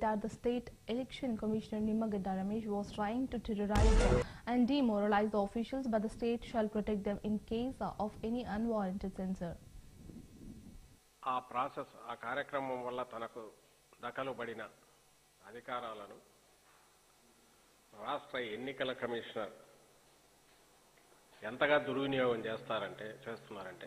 that the state election commissioner Nimmagadda Ramesh was trying to terrorize them and demoralize the officials, but the state shall protect them in case of any unwarranted censure. ఆ process ఆ కార్యక్రమం వల్ల తనకు దఖలుబడిన అధికారాలను రాష్ట్ర ఎన్నికల commissioner ఎంతగా దుర్వినియోగం చేస్తారంటే చేస్తున్నారంటే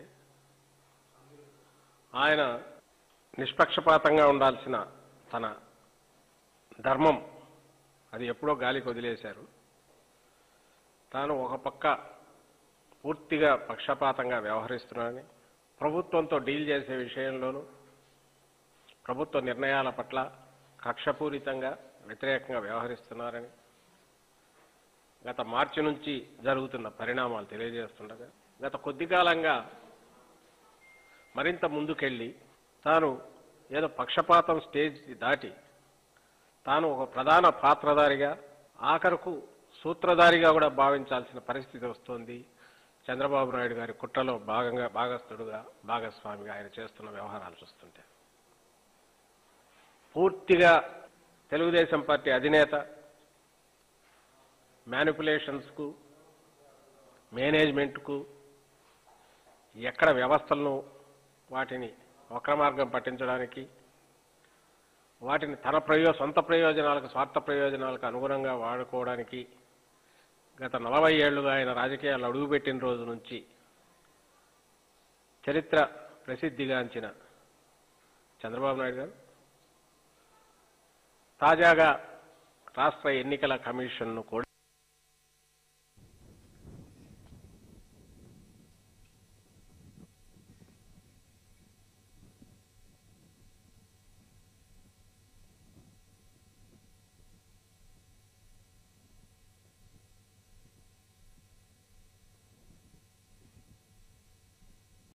ఆయన నిష్పక్షపాతంగా ఉండాల్సిన తన ధర్మం అది ఎప్పుడో గాలికి వదిలేశారు తాను ఒక పక్క పూర్తిగా పక్షపాతంగా వ్యవహరిస్తున్నానని ప్రభుత్వంతో డీల్ చేసే విషయంలోనూ ప్రభుత్వ నిర్ణయాల పట్ల కక్షపూరితంగా వ్యతిరేకంగా వ్యవహరిస్తున్నారని గత మార్చి నుంచి జరుగుతున్న పరిణామాలు తెలియజేస్తుండగా గత కొద్ది కాలంగా మరింత ముందుకెళ్ళి తాను ఏదో పక్షపాతం స్టేజ్ దాటి తాను ఒక ప్రధాన పాత్రధారిగా ఆఖరుకు సూత్రధారిగా కూడా భావించాల్సిన పరిస్థితి వస్తోంది చంద్రబాబు నాయుడు గారి కుట్రలో భాగంగా భాగస్థుడుగా భాగస్వామిగా ఆయన చేస్తున్న వ్యవహారాలు చూస్తుంటే పూర్తిగా తెలుగుదేశం పార్టీ అధినేత మ్యానిపులేషన్స్కు మేనేజ్మెంట్కు ఎక్కడ వ్యవస్థలను వాటిని వక్రమార్గం పట్టించడానికి వాటిని తన ప్రయో సొంత ప్రయోజనాలకు స్వార్థ ప్రయోజనాలకు అనుగుణంగా వాడుకోవడానికి గత నలభై ఏళ్లుగా ఆయన రాజకీయాలు అడుగుపెట్టిన రోజు నుంచి చరిత్ర ప్రసిద్ధిగాంచిన చంద్రబాబు నాయుడు గారు తాజాగా రాష్ట్ర ఎన్నికల కమిషన్ను కూడా